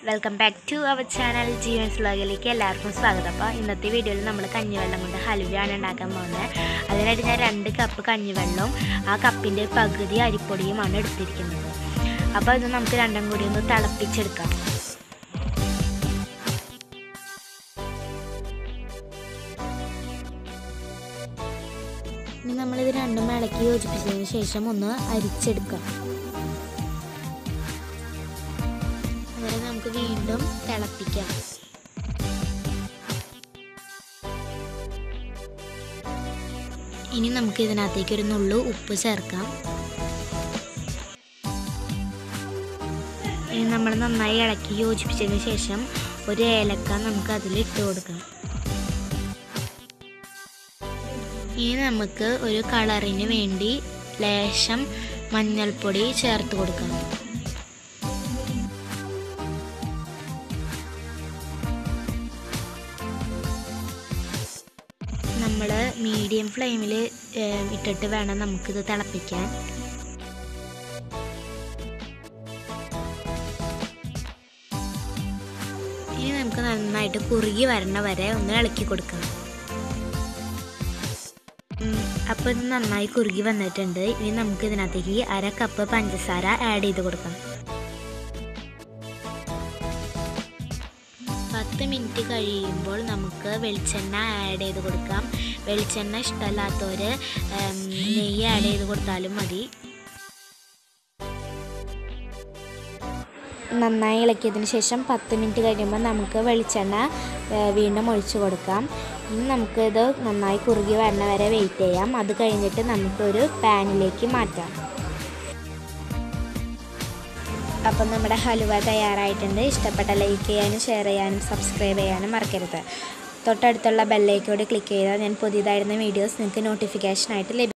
welcome back to our channel Jeevans വ്ളോഗിലേക്ക് എല്ലാവർക്കും സ്വാഗതം അപ്പോൾ ഇന്നത്തെ വീഡിയോയിൽ നമ്മൾ കഞ്ഞിവെള്ളം കൊണ്ട് ഹലുവയാണ് ഉണ്ടാക്കാൻ പോകുന്നത് അതിനായിട്ട് ഞാൻ രണ്ട് കപ്പ് കഞ്ഞിവെള്ളവും ആ കപ്പിൻ്റെ പകുതി അരിപ്പൊടിയുമാണ് എടുത്തിരിക്കുന്നത് അപ്പോൾ ഇത് നമുക്ക് രണ്ടും കൂടി ഒന്ന് തിളപ്പിച്ചെടുക്കാം ഇനി നമ്മളിത് രണ്ടും ഇളക്കി യോജിപ്പിച്ചതിന് ശേഷം ഒന്ന് അരിച്ചെടുക്കാം അങ്ങനെ നമുക്ക് വീണ്ടും തിളപ്പിക്കാം ഇനി നമുക്ക് ഇതിനകത്തേക്ക് ഒരു നുള്ളു ഉപ്പ് ചേർക്കാം ഇനി നമ്മൾ നന്നായി ഇളക്കി യോജിപ്പിച്ചതിന് ശേഷം ഒരു ഏലക്ക നമുക്ക് അതിൽ ഇട്ട് കൊടുക്കാം ഇനി നമുക്ക് ഒരു കളറിന് വേണ്ടി ലേശം മഞ്ഞൾപ്പൊടി ചേർത്ത് കൊടുക്കാം നമ്മൾ മീഡിയം ഫ്ലെയിമിൽ ഇട്ടിട്ട് വേണം നമുക്കിത് തിളപ്പിക്കാൻ ഇനി നമുക്ക് നന്നായിട്ട് കുറുകി വരണ വരെ ഒന്ന് ഇളക്കി കൊടുക്കാം അപ്പോൾ ഇത് നന്നായി കുറുകി വന്നിട്ടുണ്ട് ഇനി നമുക്ക് ഇതിനകത്തേക്ക് അര കപ്പ് പഞ്ചസാര ആഡ് ചെയ്ത് കൊടുക്കാം പത്ത് മിനിറ്റ് കഴിയുമ്പോൾ നമുക്ക് വെളിച്ചെണ്ണ ആഡ് ചെയ്ത് കൊടുക്കാം വെളിച്ചെണ്ണ ഇഷ്ടമല്ലാത്തവർ നെയ്യ് ആഡ് ചെയ്ത് കൊടുത്താലും മതി നന്നായി ഇളക്കിയതിന് ശേഷം പത്ത് മിനിറ്റ് കഴിയുമ്പോൾ നമുക്ക് വെളിച്ചെണ്ണ വീണ്ടും ഒഴിച്ചു കൊടുക്കാം ഇനി നമുക്കിത് നന്നായി കുറുകി വരണ വരെ വെയിറ്റ് ചെയ്യാം അത് കഴിഞ്ഞിട്ട് നമുക്കൊരു പാനിലേക്ക് മാറ്റാം അപ്പം നമ്മുടെ ഹലുവ തയ്യാറായിട്ടുണ്ട് ഇഷ്ടപ്പെട്ട ലൈക്ക് ചെയ്യാനും ഷെയർ ചെയ്യാനും സബ്സ്ക്രൈബ് ചെയ്യാനും മറക്കരുത് തൊട്ടടുത്തുള്ള ബെല്ലൈക്കോട് ക്ലിക്ക് ചെയ്താൽ ഞാൻ പുതിയതായിരുന്ന വീഡിയോസ് നിങ്ങൾക്ക് നോട്ടിഫിക്കേഷനായിട്ട് ലഭിക്കും